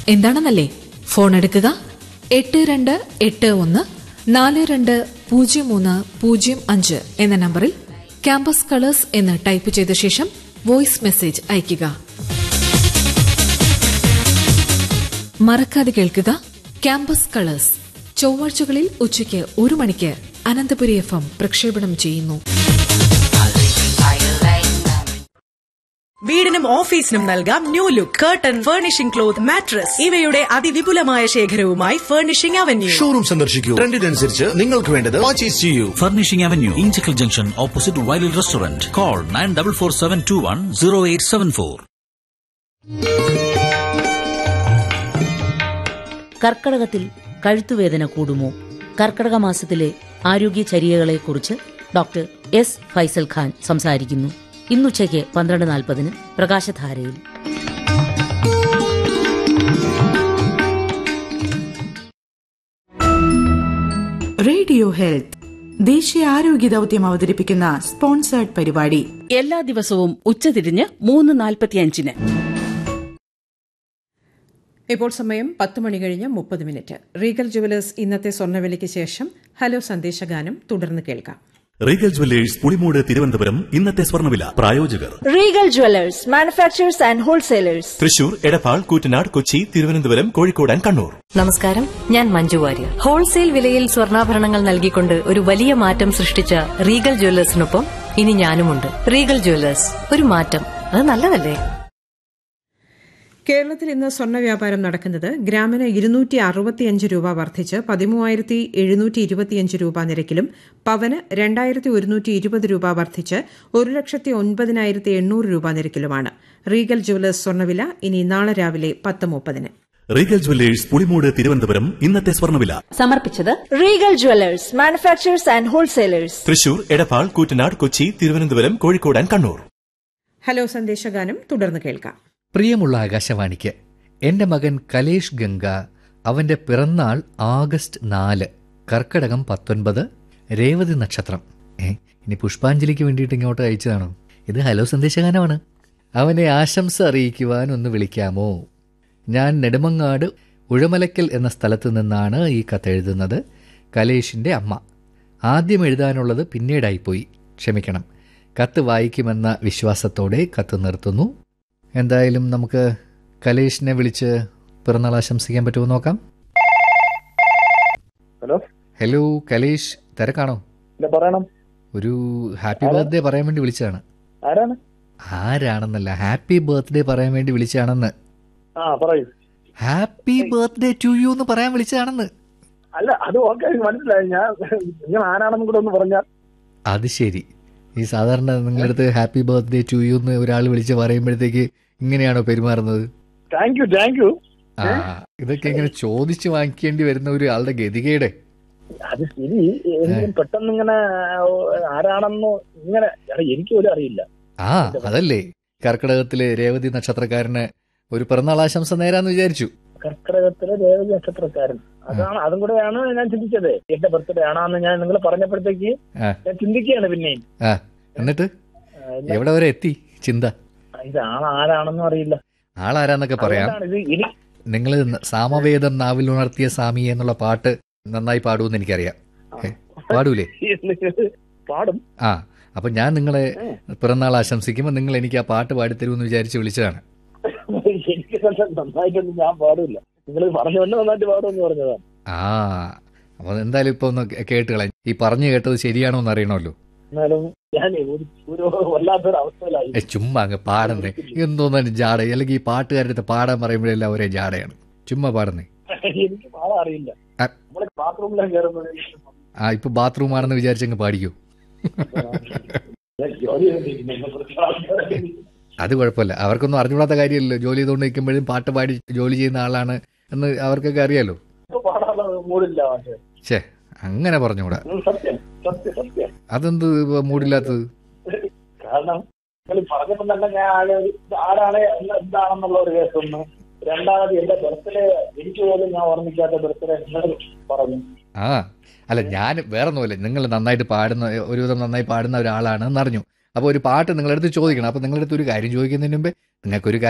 എന്താണെന്നല്ലേ ഫോൺ എടുക്കുക എട്ട് രണ്ട് എട്ട് ഒന്ന് നാല് രണ്ട് പൂജ്യം മൂന്ന് പൂജ്യം അഞ്ച് എന്ന നമ്പറിൽ ക്യാമ്പസ് കളേഴ്സ് എന്ന് ടൈപ്പ് ചെയ്ത ശേഷം വോയിസ് മെസ്സേജ് അയയ്ക്കുക മറക്കാതെ കേൾക്കുക ക്യാമ്പസ് കളേഴ്സ് ചൊവ്വാഴ്ചകളിൽ ഉച്ചയ്ക്ക് ഒരു മണിക്ക് അനന്തപുരി എഫ് എം പ്രക്ഷേപണം ചെയ്യുന്നു വീടിനും ഓഫീസിനും നൽകാം new look curtain furnishing cloth mattress ഇവയുടെ അതിവിപുലമായ ശേഖരവുമായി ഫർണിഷിംഗ് അവന്യൂ ഷോറൂം സന്ദർശിക്കൂ ട്രെൻഡിനനുസരിച്ച് നിങ്ങൾക്ക് വേണ്ടത് പർച്ചേസ് ചെയ്യൂ Furnishing Avenue, Inchicle Junction, opposite Wiley Restaurant. Call 9447210874. കർക്കടകത്തിൽ കഴുത്തുവേദന കൂടുമോ കർക്കടക മാസത്തിലെ ആരോഗ്യചര്യകളെക്കുറിച്ച് ഡോക്ടർ എസ് ഫൈസൽ ഖാൻ സംസാരിക്കുന്നു ഇന്നുച്ചയ്ക്ക് പന്ത്രണ്ട് നാൽപ്പതിന് പ്രകാശധാരയിൽ റേഡിയോ ഹെൽത്ത് ദേശീയ ആരോഗ്യ ദൗത്യം അവതരിപ്പിക്കുന്ന സ്പോൺസേർഡ് പരിപാടി എല്ലാ ദിവസവും ഉച്ചതിരിഞ്ഞ് മൂന്ന് നാൽപ്പത്തിയഞ്ചിന് ഇപ്പോൾ സമയം പത്ത് മണി കഴിഞ്ഞ് മുപ്പത് മിനിറ്റ് റീഗൽ ജുവലേഴ്സ് ഇന്നത്തെ സ്വർണ്ണവിലയ്ക്ക് ശേഷം ഹലോ സന്ദേശഗാനം തുടർന്ന് കേൾക്കാം റീഗൽ ജുവല്ലേഴ്സ് പുളിമൂട് തിരുവനന്തപുരം ഇന്നത്തെ സ്വർണ്ണവില പ്രായോജകർ Regal Jewellers manufacturers and wholesalers Thrissur Edappal Koottanad Kochi Thiruvananthapuram Kozhikode and Kannur നമസ്കാരം ഞാൻ മഞ്ജു വാര്യർ ഹോൾസെയിൽ വിലയിൽ സ്വർണ്ണാഭരണങ്ങൾ നൽകിക്കൊണ്ട് ഒരു വലിയ മാറ്റം സൃഷ്ടിച്ച റീഗൽ ജ്വല്ലേഴ്സിനൊപ്പം ഇനി ഞാനുമുണ്ട് റീഗൽ ജ്വല്ലേഴ്സ് ഒരു മാറ്റം അത് നല്ലതല്ലേ കേരളത്തിൽ ഇന്ന് സ്വർണ്ണ വ്യാപാരം നടക്കുന്നത് ഗ്രാമിന് ഇരുന്നൂറ്റി അറുപത്തിയഞ്ച് രൂപ വർദ്ധിച്ച് പതിമൂവായിരത്തി എഴുന്നൂറ്റി ഇരുപത്തിയഞ്ച് രൂപ നിരക്കിലും പവന് രണ്ടായിരത്തി ഒരുന്നൂറ്റി ഇരുപത് രൂപ വർദ്ധിച്ച് ഒരു ലക്ഷത്തി ഒൻപതിനായിരത്തി എണ്ണൂറ് രൂപ നിരക്കിലുമാണ് റീഗൽ ജുവലേഴ്സ് സ്വർണ്ണവില ഇനി നാളെ രാവിലെ പത്ത് മുപ്പതിന് റീഗൽ ജുവല്ലേഴ്സ് പുളിമൂട് തിരുവനന്തപുരം ഇന്നത്തെ സ്വർണ്ണവില സമർപ്പിച്ചത് Regal Jewellers manufacturers and wholesalers Thrissur Edappal Koottanad Kochi Thiruvananthapuram Kozhikode and Kannur hello സന്ദേശഗാനം തുടർന്ന് കേൾക്കാം പ്രിയമുള്ള ആകാശവാണിക്ക് എൻ്റെ മകൻ കലേഷ് ഗംഗ അവൻ്റെ പിറന്നാൾ ആഗസ്റ്റ് നാല് കർക്കടകം പത്തൊൻപത് രേവതി നക്ഷത്രം ഏ ഇനി പുഷ്പാഞ്ജലിക്ക് വേണ്ടിയിട്ട് ഇങ്ങോട്ട് അയച്ചതാണോ ഇത് ഹലോ സന്ദേശഗാനമാണ് അവനെ ആശംസ അറിയിക്കുവാൻ ഒന്ന് വിളിക്കാമോ ഞാൻ നെടുമങ്ങാട് ഉഴമലക്കൽ എന്ന സ്ഥലത്ത് നിന്നാണ് ഈ കത്തെഴുതുന്നത് കലേഷിൻ്റെ അമ്മ ആദ്യം എഴുതാനുള്ളത് പിന്നീടായിപ്പോയി ക്ഷമിക്കണം കത്ത് വായിക്കുമെന്ന വിശ്വാസത്തോടെ കത്ത് നിർത്തുന്നു എന്തായാലും നമുക്ക് കലേഷിനെ വിളിച്ച് പിറന്നാൾ ആശംസിക്കാൻ പറ്റുമോ നോക്കാം ഹലോ ഹലോ കലേഷ് തിരക്കാണോ ഇല്ല പറയണം ഒരു ഹാപ്പി ബർത്ത്ഡേ പറയാൻ വേണ്ടി വിളിച്ചതാണ് ആരാണ് ആരാണെന്നല്ല ഹാപ്പി ബർത്ത്ഡേ പറയാൻ വേണ്ടി വിളിച്ചതാണെന്ന് ആ പറയൂ ഹാപ്പി ബർത്ത്ഡേ ടു യു എന്ന് പറയാൻ വിളിച്ചതാണെന്ന് അല്ല അത് ഓക്കെ മനസ്സിലായി ഞാൻ നിങ്ങൾ ആരാണെന്നും കൂടെ ഒന്ന് പറഞ്ഞാൽ അത് ശരി ഈ സാധാരണ നിങ്ങളുടെ അടുത്ത് ഹാപ്പി ബർത്ത്ഡേ ടു യു എന്ന് ഒരാൾ വിളിച്ച് പറയുമ്പോഴത്തേക്ക് ഇങ്ങനെയാണോ പെരുമാറുന്നത് താങ്ക് യു താങ്ക് യു ആ ഇതൊക്കെ ഇങ്ങനെ ചോദിച്ചു വാങ്ങിക്കേണ്ടി വരുന്ന ഒരാളുടെ ഗതികേടെ അത് ശരി എനിക്ക് പെട്ടെന്ന് ഇങ്ങനെ ആരാണെന്നോ ഇങ്ങനെ എടാ, എനിക്ക് പോലും അറിയില്ല ആ അതല്ലേ കർക്കിടകത്തിലെ രേവതി നക്ഷത്രക്കാരന് ഒരു പിറന്നാൾ ആശംസ നേരാന്ന് വിചാരിച്ചു കർക്കിടകത്തിലെ ദേവതി നക്ഷത്രക്കാരൻ അതാണ് അതും കൂടെയാണ് ഞാൻ ചിന്തിച്ചത് എന്റെ ബർത്ത്ഡേ ആണോന്ന് ഞാൻ നിങ്ങൾ പറഞ്ഞപ്പോഴത്തേക്ക് ആ ഞാൻ ചിന്തിക്കുകയാണ് പിന്നെയും ആ എന്നിട്ട് എവിടെ വരെ എത്തി ചിന്ത ഇത് ആൾ ആരാണെന്നും അറിയില്ല ആളാരാന്നൊക്കെ പറയാം അതുകൊണ്ടാണ് ഇത് ഇനി നിങ്ങൾ സാമവേദം നാവിൽ ഉണർത്തിയ സ്വാമി എന്നുള്ള പാട്ട് നന്നായി പാടുമെന്ന് എനിക്കറിയാം ഏ, പാടൂലേ പാടും ആ അപ്പൊ ഞാൻ നിങ്ങളെ പിറന്നാൾ ആശംസിക്കുമ്പോൾ നിങ്ങൾ എനിക്ക് ആ പാട്ട് പാടിത്തരുമെന്ന് വിചാരിച്ച് വിളിച്ചതാണ് എനിക്ക് നല്ല നന്നായിട്ടൊന്നും ഞാൻ പാടില്ല നിങ്ങൾ പറഞ്ഞു തന്നെ നന്നായിട്ട് പാടുമെന്ന് പറഞ്ഞതാണ് ആ അപ്പൊ എന്തായാലും ഇപ്പൊ ഒന്ന് കേട്ട് കളയാം ഈ പറഞ്ഞു കേട്ടത് ശരിയാണോ എന്ന് അറിയണമല്ലോ എന്നാലും ഞാൻ ഒരു ഒരു വല്ലാത്തൊരു അവസ്ഥയിലായി ഏ, ചുമ്മാ അങ്ങ് പാടുന്നേ എന്തോന്നും ജാട അല്ലെങ്കിൽ ഈ പാട്ടുകാരുടെ അടുത്ത് പാടാൻ പറയുമ്പോഴെല്ലാം ഒരേ ജാടയാണ് ചുമ്മാ പാടുന്നേ എനിക്ക് പാടാൻ അറിയില്ല ആ. നമ്മള് ബാത്റൂമിലേക്ക് കയറുമ്പോൾ ആ ഇപ്പൊ ബാത്റൂം ആണെന്ന് വിചാരിച്ചങ്ങ് പാടിക്കോ ജോലി ചെയ്തിരിക്കുന്നു. ഇതിനെക്കുറിച്ച് ആൾക്കാരൊക്കെ അത് കുഴപ്പമില്ല അവർക്കൊന്നും അറിഞ്ഞുകൂടാത്ത കാര്യമല്ലല്ലോ ജോലി ചെയ്തുകൊണ്ട് നിൽക്കുമ്പോഴും പാട്ട് പാടി ജോലി ചെയ്യുന്ന ആളാണ് എന്ന് അവർക്കൊക്കെ അറിയാലോ ഇപ്പൊ പാടാനുള്ള മൂടില്ല പക്ഷേ ഛേ അങ്ങനെ പറഞ്ഞുകൂടാ ഉം, സത്യം സത്യം സത്യം അതെന്ത് മൂടില്ലാത്തത് കാരണം നിങ്ങൾ പറഞ്ഞപ്പോ തന്നെ ഞാൻ ആകെ ഇത് ആരാണ് എന്ന- എന്താണെന്നുള്ള ഒരു കേസ് ഒന്ന് രണ്ടാമത് എന്റെ ബർത്ത്ഡേ എനിക്ക് പോലും ഞാൻ ഓർമ്മിക്കാത്ത ബർത്ത്ഡേ നിങ്ങൾ പറഞ്ഞു ആ അല്ല ഞാൻ വേറെ ഒന്നുമില്ല നിങ്ങൾ നന്നായിട്ട് പാടുന്ന ഒരുവിധം നന്നായി പാടുന്ന ഒരാളാണെന്ന് അറിഞ്ഞു അപ്പോൾ ഒരു പാട്ട് നിങ്ങളടുത്ത് ചോദിക്കണം അപ്പോൾ നിങ്ങളടുത്ത് ഒരു കാര്യം ചോദിക്കുന്നതിന് മുമ്പേ നിങ്ങൾക്കൊരു കാര്യം